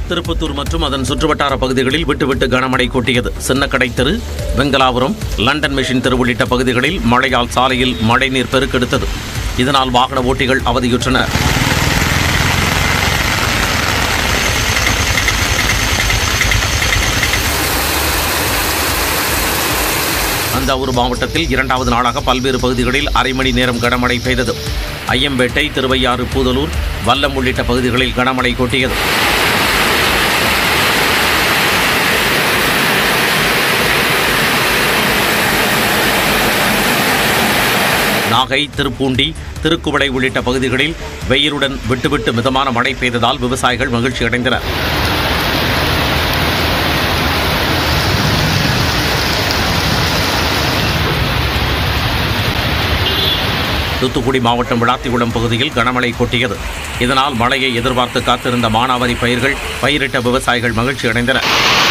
திருப்பத்தூர் மற்றும் அதன் சுற்றுவட்டார பகுதிகளில் விட்டுவிட்டு கனமழை கொட்டியது சின்னக்கடை தெரு வெங்கலாபுரம் லண்டன் மெஷின் தெரு உள்ளிட்ட பகுதிகளில் மழையால் சாலையில் மழைநீர் பெருக்கெடுத்தது இதனால் வாகன ஓட்டிகள் அவதியுற்றனர் தஞ்சாவூர் மாவட்டத்தில் இரண்டாவது நாளாக பல்வேறு பகுதிகளில் அரை மணி நேரம் கனமழை பெய்தது ஐயம்பேட்டை திருவையாறு பூதலூர் வல்லம் உள்ளிட்ட பகுதிகளில் கனமழை கொட்டியது நாகை திருப்பூண்டி திருக்குவளை உள்ளிட்ட பகுதிகளில் வெயிலுடன் விட்டுவிட்டு மிதமான மழை பெய்ததால் விவசாயிகள் மகிழ்ச்சி அடைந்தனர் தூத்துக்குடி மாவட்டம் விளாத்திகுளம் பகுதியில் கனமழை கொட்டியது இதனால் மழையை எதிர்பார்த்து காத்திருந்த மானாவாரி பயிர்கள் பயிரிட்ட விவசாயிகள் மகிழ்ச்சி அடைந்தனர்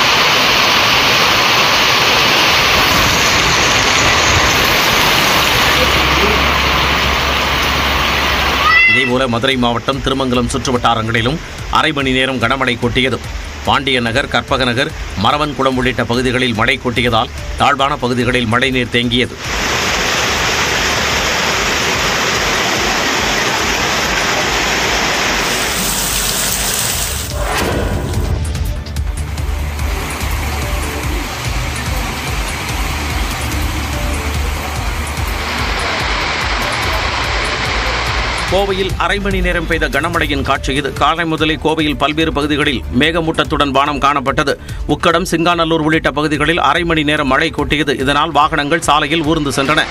இதேபோல மதுரை மாவட்டம் திருமங்கலம் சுற்றுவட்டாரங்களிலும் அரை மணி நேரம் கனமழை கொட்டியது பாண்டிய நகர் கற்பக நகர் மரவன்குளம் உள்ளிட்ட பகுதிகளில் மழை கொட்டியதால் தாழ்வான பகுதிகளில் மழைநீர் தேங்கியது கோவையில் அரை மணி நேரம் பெய்த கனமழையின் காட்சி இது காலை முதலே கோவையில் பல்வேறு பகுதிகளில் மேகமூட்டத்துடன் வானம் காணப்பட்டது உக்கடம் சிங்காநல்லூர் உள்ளிட்ட பகுதிகளில் அரை மணி நேரம் மழை கொட்டியது இதனால் வாகனங்கள் சாலையில் ஊர்ந்து சென்றன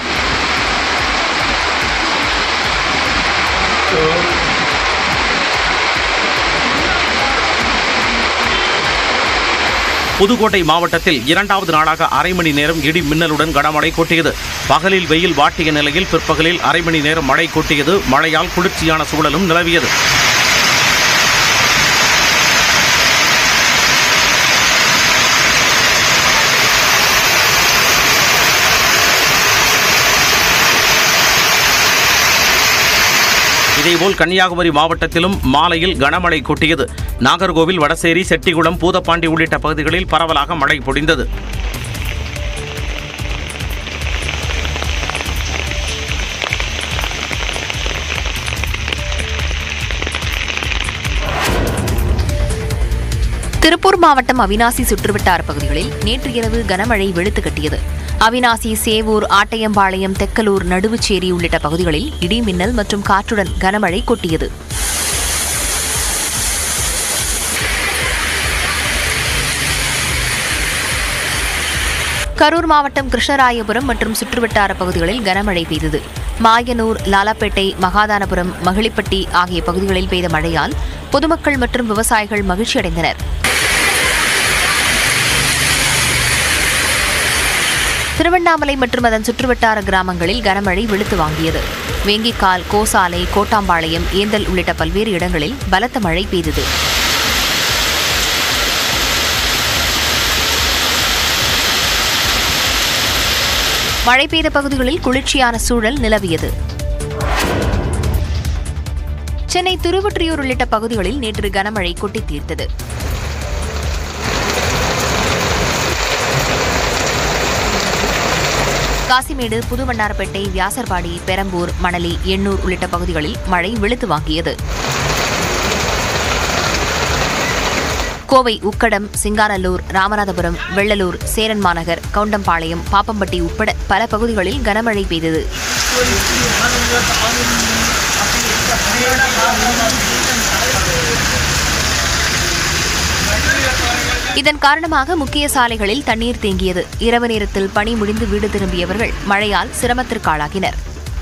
புதுக்கோட்டை மாவட்டத்தில் இரண்டாவது நாளாக அரை மணி நேரம் இடி மின்னலுடன் கனமழை கொட்டியது பகலில் வெயில் வாட்டிய நிலையில் பிற்பகலில் அரை மணி நேரம் மழை கொட்டியது மழையால் குளிர்ச்சியான சூழலும் நிலவியது இதேபோல் கன்னியாகுமரி மாவட்டத்திலும் மாலையில் கனமழை கொட்டியது நாகர்கோவில் வடசேரி செட்டிகுளம் பூதப்பாண்டி உள்ளிட்ட பகுதிகளில் பரவலாக மழை பொழிந்தது திருப்பூர் மாவட்டம் அவினாசி சுற்றுவட்டார பகுதிகளில் நேற்று இரவு கனமழை வெளுத்து கட்டியது அவினாசி சேவூர் ஆட்டையம்பாளையம் தெக்கலூர் நடுவுச்சேரி உள்ளிட்ட பகுதிகளில் இடி மின்னல் மற்றும் காற்றுடன் கனமழை கொட்டியது கரூர் மாவட்டம் கிருஷ்ணராயபுரம் மற்றும் சுற்றுவட்டார பகுதிகளில் கனமழை பெய்தது மாயனூர் லாலாப்பேட்டை மகாதானபுரம் மகிழிப்பட்டி ஆகிய பகுதிகளில் பெய்த மழையால் பொதுமக்கள் மற்றும் விவசாயிகள் மகிழ்ச்சியடைந்தனர் திருவண்ணாமலை மற்றும் அதன் சுற்றுவட்டார கிராமங்களில் கனமழை வெளுத்து வாங்கியது வேங்கிக்கால் கோசாலை கோட்டாம்பாளையம் ஏந்தல் உள்ளிட்ட பல்வேறு இடங்களில் பலத்த மழை பெய்தது மழை பெய்த பகுதிகளில் குளிர்ச்சியான சூழல் நிலவியது சென்னை திருவொற்றியூர் உள்ளிட்ட பகுதிகளில் நேற்று கனமழை கொட்டித் தீர்த்தது காசிமேடு புதுவண்ணாரப்பேட்டை வியாசர்பாடி பெரம்பூர் மணலி எண்ணூர் உள்ளிட்ட பகுதிகளில் மழை வெளுத்து வாங்கியது கோவை உக்கடம் சிங்காநல்லூர் ராமநாதபுரம் வெள்ளலூர் சேரன் மாநகர் கவுண்டம்பாளையம் பாப்பம்பட்டி உட்பட பல பகுதிகளில் கனமழை பெய்தது இதன் காரணமாக முக்கிய சாலைகளில் தண்ணீர் தேங்கியது இரவு நேரத்தில் பணி முடிந்து வீடு திரும்பியவர்கள் மழையால் சிரமத்திற்காளாகினர்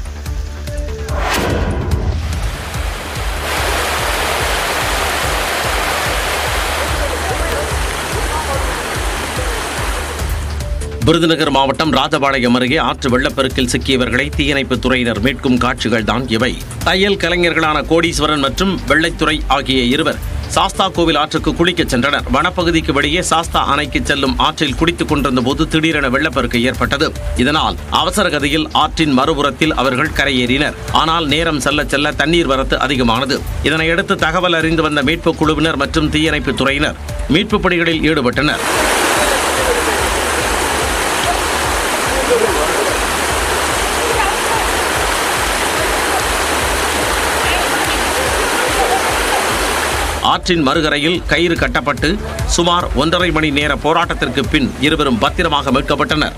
விருதுநகர் மாவட்டம் ராஜபாளையம் அருகே ஆற்று வெள்ளப்பெருக்கில் சிக்கியவர்களை தீயணைப்புத் துறையினர் மீட்கும் காட்சிகள் தான் இவை தையல் கலைஞர்களான கோடீஸ்வரன் மற்றும் வெள்ளைத்துறை ஆகிய இருவர் சாஸ்தா கோவில் ஆற்றுக்கு குளிக்கச் சென்றனர் வனப்பகுதிக்கு வெளியே சாஸ்தா அணைக்கு செல்லும் ஆற்றில் குடித்துக் கொண்டிருந்த போது திடீரென வெள்ளப்பெருக்கு ஏற்பட்டது இதனால் அவசர கதியில் ஆற்றின் மறுபுறத்தில் அவர்கள் கரையேறினர் ஆனால் நேரம் செல்ல செல்ல தண்ணீர் வரத்து அதிகமானது இதனையடுத்து தகவல் அறிந்து வந்த மீட்புக் குழுவினர் மற்றும் தீயணைப்புத் துறையினர் மீட்புப் பணிகளில் ஈடுபட்டனர் ஆற்றின் மறுகரையில் கயிறு கட்டப்பட்டு சுமார் ஒன்றரை மணி நேர போராட்டத்திற்கு பின் இருவரும் பத்திரமாக மீட்கப்பட்டனர்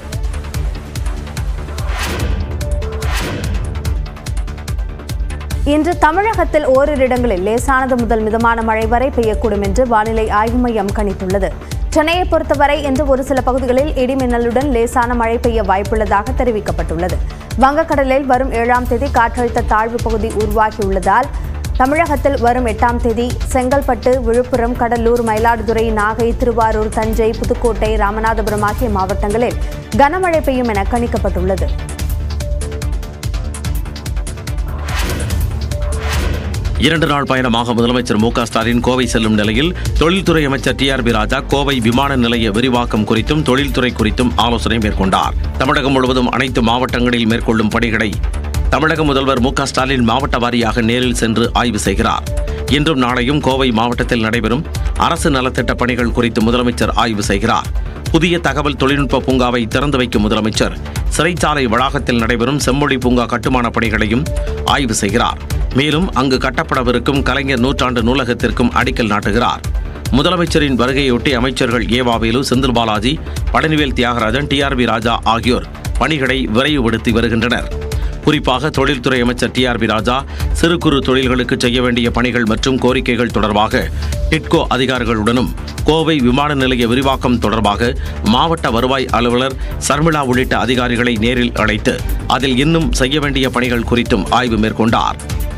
இன்று தமிழகத்தில் ஓரிரு இடங்களில் லேசானது முதல் மிதமான மழை வரை பெய்யக்கூடும் என்று வானிலை ஆய்வு மையம் கணித்துள்ளது சென்னையை பொறுத்தவரை இன்று ஒரு சில பகுதிகளில் இடி மின்னலுடன் லேசான மழை பெய்ய வாய்ப்புள்ளதாக தெரிவிக்கப்பட்டுள்ளது வங்கக்கடலில் வரும் ஏழாம் தேதி காற்றழுத்த தாழ்வு பகுதி உருவாகியுள்ளதால் தமிழகத்தில் வரும் எட்டாம் தேதி செங்கல்பட்டு விழுப்புரம் கடலூர் மயிலாடுதுறை நாகை திருவாரூர் தஞ்சை புதுக்கோட்டை ராமநாதபுரம் ஆகிய மாவட்டங்களில் கனமழை பெய்யும் என கணிக்கப்பட்டுள்ளது இரண்டு நாள் பயணமாக முதலமைச்சர் மு க ஸ்டாலின் கோவை செல்லும் நிலையில் தொழில்துறை அமைச்சர் T R B Raja Kovai விமான நிலைய விரிவாக்கம் குறித்தும் தொழில்துறை குறித்தும் ஆலோசனை மேற்கொண்டார் தமிழகம் முழுவதும் அனைத்து மாவட்டங்களில் மேற்கொள்ளும் பணிகளை தமிழக முதல்வர் மு க ஸ்டாலின் மாவட்ட வாரியாக நேரில் சென்று ஆய்வு செய்கிறார் இன்றும் நாளையும் கோவை மாவட்டத்தில் நடைபெறும் அரசு நலத்திட்ட பணிகள் குறித்து முதலமைச்சர் ஆய்வு செய்கிறார் புதிய தகவல் தொழில்நுட்ப பூங்காவை திறந்து வைக்கும் முதலமைச்சர் சிறைச்சாலை வளாகத்தில் நடைபெறும் செம்மொழி பூங்கா கட்டுமான பணிகளையும் ஆய்வு செய்கிறார் மேலும் அங்கு கட்டப்படவிருக்கும் கலைஞர் நூற்றாண்டு நூலகத்திற்கும் அடிக்கல் நாட்டுகிறார் முதலமைச்சரின் வருகையொட்டி அமைச்சர்கள் ஏவாவேலு செந்தில் பாலாஜி பழனிவேல் தியாகராஜன் டிஆர்பி ராஜா ஆகியோர் பணிகளை விரைவுபடுத்தி வருகின்றனர் குறிப்பாக தொழில்துறை அமைச்சர் டிஆர்பி ராஜா சிறு குறு தொழில்களுக்கு செய்ய வேண்டிய பணிகள் மற்றும் கோரிக்கைகள் தொடர்பாக டிட்கோ அதிகாரிகளுடனும் கோவை விமான நிலைய விரிவாக்கம் தொடர்பாக மாவட்ட வருவாய் அலுவலர் சர்மிளா உள்ளிட்ட அதிகாரிகளை நேரில் அழைத்து அதில் இன்னும் செய்ய வேண்டிய பணிகள் குறித்தும் ஆய்வு மேற்கொண்டார்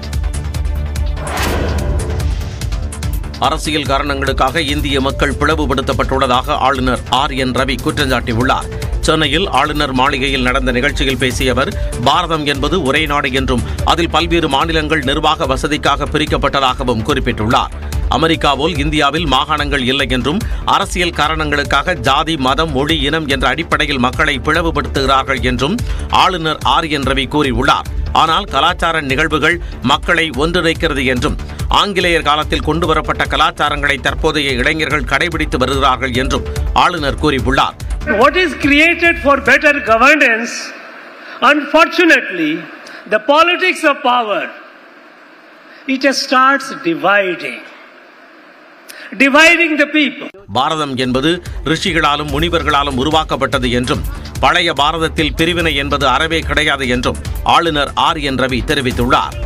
அரசியல் காரணங்களுக்காக இந்திய மக்கள் பிளவுபடுத்தப்பட்டுள்ளதாக ஆளுநர் ஆர் என் ரவி குற்றம் சாட்டியுள்ளார் சென்னையில் ஆளுநர் மாளிகையில் நடந்த நிகழ்ச்சியில் பேசிய அவர் பாரதம் என்பது ஒரே நாடு என்றும் அதில் பல்வேறு மாநிலங்கள் நிர்வாக வசதிக்காக பிரிக்கப்பட்டதாகவும் குறிப்பிட்டுள்ளார் அமெரிக்கா போல் இந்தியாவில் மாகாணங்கள் இல்லை என்றும் அரசியல் காரணங்களுக்காக ஜாதி மதம் மொழி இனம் என்ற அடிப்படையில் மக்களை பிளவுபடுத்துகிறார்கள் என்றும் ஆளுநர் ஆர் என் ரவி கூறியுள்ளார் ஆனால் கலாச்சார நிகழ்வுகள் மக்களை ஒன்றிணைக்கிறது என்றும் ஆங்கிலேயர் காலத்தில் கொண்டுவரப்பட்ட கலாச்சாரங்களை தற்போதைய இளைஞர்கள் கடைபிடித்து வருகிறார்கள் என்றும் ஆளுநர் கூறியுள்ளார் What is created for better governance, unfortunately, the politics of power, it just starts dividing. Dividing the people. பாரதம் என்பது ரிஷிகளாலும் முனிவர்களாலும் உருவாக்கப்பட்டது என்றும் பழைய பாரதத்தில் பிரிவினை என்பது அறவே கிடையாது என்றும் ஆளுநர் ஆர் என் ரவி தெரிவித்துள்ளார்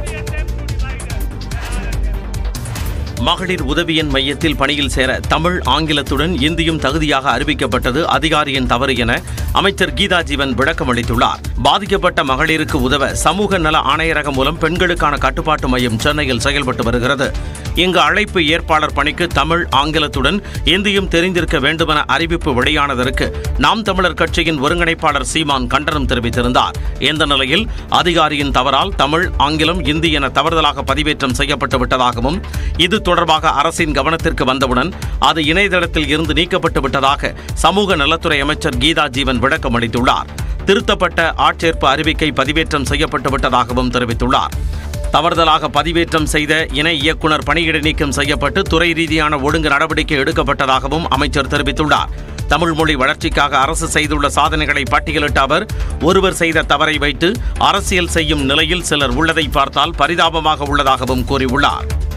மகளிர் உதவி எண் மையத்தில் பணியில் சேர தமிழ் ஆங்கிலத்துடன் இந்தியும் தகுதியாக அறிவிக்கப்பட்டது அதிகாரியின் தவறு என அமைச்சர் கீதா ஜீவன் விளக்கம் அளித்துள்ளார் பாதிக்கப்பட்ட மகளிருக்கு உதவ சமூக நல ஆணையரகம் மூலம் பெண்களுக்கான கட்டுப்பாட்டு மையம் சென்னையில் செயல்பட்டு வருகிறது இங்கு அழைப்பு ஏற்பாளர் பணிக்கு தமிழ் ஆங்கிலத்துடன் இந்தியும் தெரிந்திருக்க வேண்டுமென அறிவிப்பு வெளியானதற்கு நாம் தமிழர் கட்சியின் ஒருங்கிணைப்பாளர் சீமான் கண்டனம் தெரிவித்திருந்தார் இந்த நிலையில் அதிகாரியின் தவறால் தமிழ் ஆங்கிலம் இந்தி என தவறுதலாக பதிவேற்றம் செய்யப்பட்டு விட்டதாகவும் இது தொடர்பாக அரசின் கவனத்திற்கு வந்தவுடன் அது இணையதளத்தில் இருந்து நீக்கப்பட்டு விட்டதாக சமூக நலத்துறை அமைச்சர் கீதா ஜீவன் விளக்கம் அளித்துள்ளார் திருத்தப்பட்ட ஆட்சேர்ப்பு அறிவிக்கை பதிவேற்றம் செய்யப்பட்டு விட்டதாகவும் தெரிவித்துள்ளார் தவறுதலாக பதிவேற்றம் செய்த இணை இயக்குனர் பணியிட நீக்கம் செய்யப்பட்டு துறை ரீதியான ஒழுங்கு நடவடிக்கை எடுக்கப்பட்டதாகவும் அமைச்சர் தெரிவித்துள்ளார் தமிழ் மொழி வளர்ச்சிக்காக அரசு செய்துள்ள சாதனைகளை பட்டியலிட்ட அவர் ஒருவர் செய்த தவறை வைத்து அரசியல் செய்யும் நிலையில் சிலர் உள்ளதை பார்த்தால் பரிதாபமாக உள்ளதாகவும் கூறியுள்ளார்